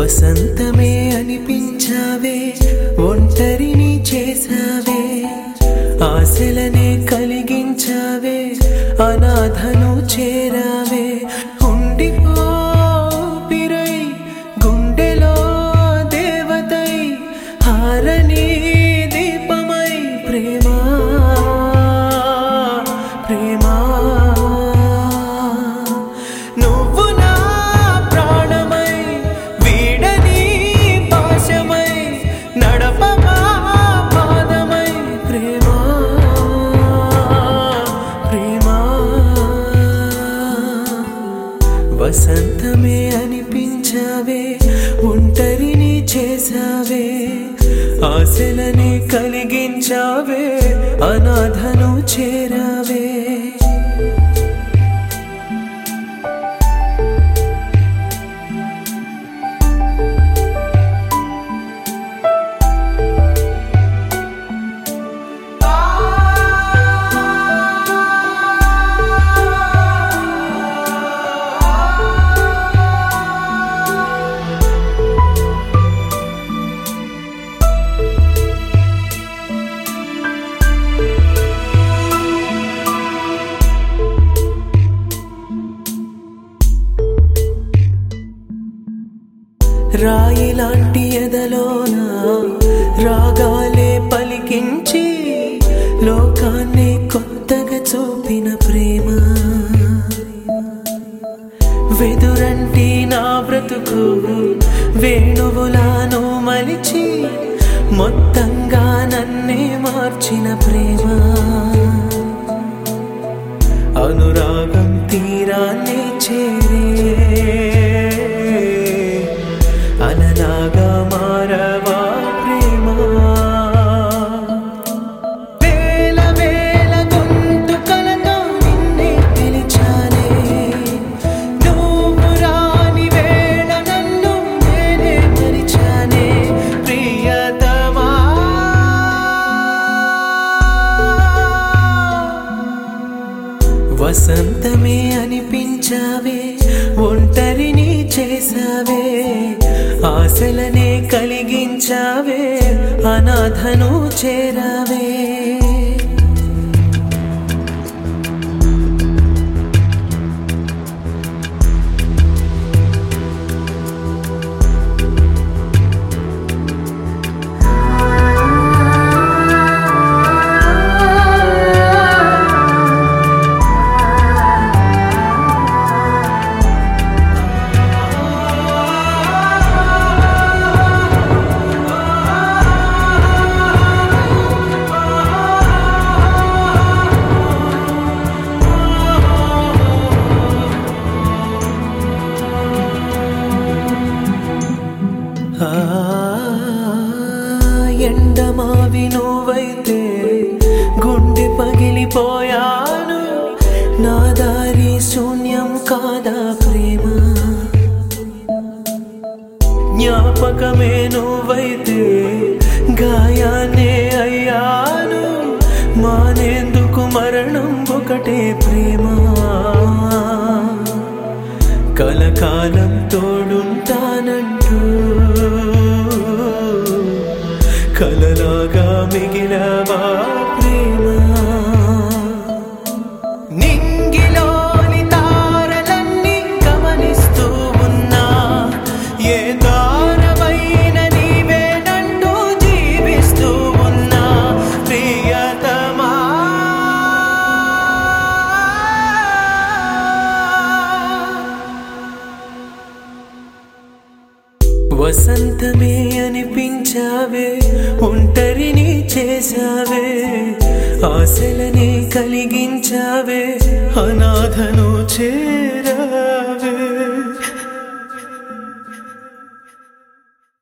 వసంతమే అనిపించావే ఒంటరిని చేసావే ఆశలనే కలిగించావే అనాథను చేరావే ఉండిపో పిరై గుండెలో దేవతై హారని దీపమై ప్రేమా ప్రేమా నువ్వు నా ప్రాణమై వీడని పాశమై నడపమా పాదమై ప్రేమా ప్రేమా వసంతమే అనిపించావే ఒంటరిని చేసావే ఆశలని కలిగించావే అనాథను చేరావే రాయి లాంటి ఎదలోన రాగాలే పలికించి లోకాన్ని కొత్తగా చూపిన ప్రేమ వెదురంటి నా బ్రతుకు వేణువులాను మలిచి మొత్తంగా నన్నే మార్చిన ప్రేమ అనురాగం తీరాన్ని చేరే అలలాగా మారవా ప్రేమ వేల వేల గొంతుకలతో నిన్నే పిలిచానే నువ్వు రాని వేళ నన్ను నేనే మరిచానే ప్రియతమా వసంతమే అనిపించావే ఒంటరిని చేసావే ఆశలనే కలిగించావే అనాథను చేరావే ఆ ఎండమావి నువ్వైతే గుండె పగిలిపోయాను నా దారి శూన్యం కాదా ప్రేమ జ్ఞాపకమే నువ్వైతే గాయాన్నే అయ్యాను మానేందుకు మరణం ఒకటే ప్రేమ కలకాలం తోడుంటానంటూ కలలాగా మిగిలవా ప్రేమ నింగిలోని తారలన్నీ గమనిస్తూ ఉన్నా ఏ దారమైన నీవేనంటూ జీవిస్తూ ఉన్నా ప్రియతమా వసంతమే అనిపించావే ఒంటరిని చేసావే ఆశలని కలిగించావే అనాథను చే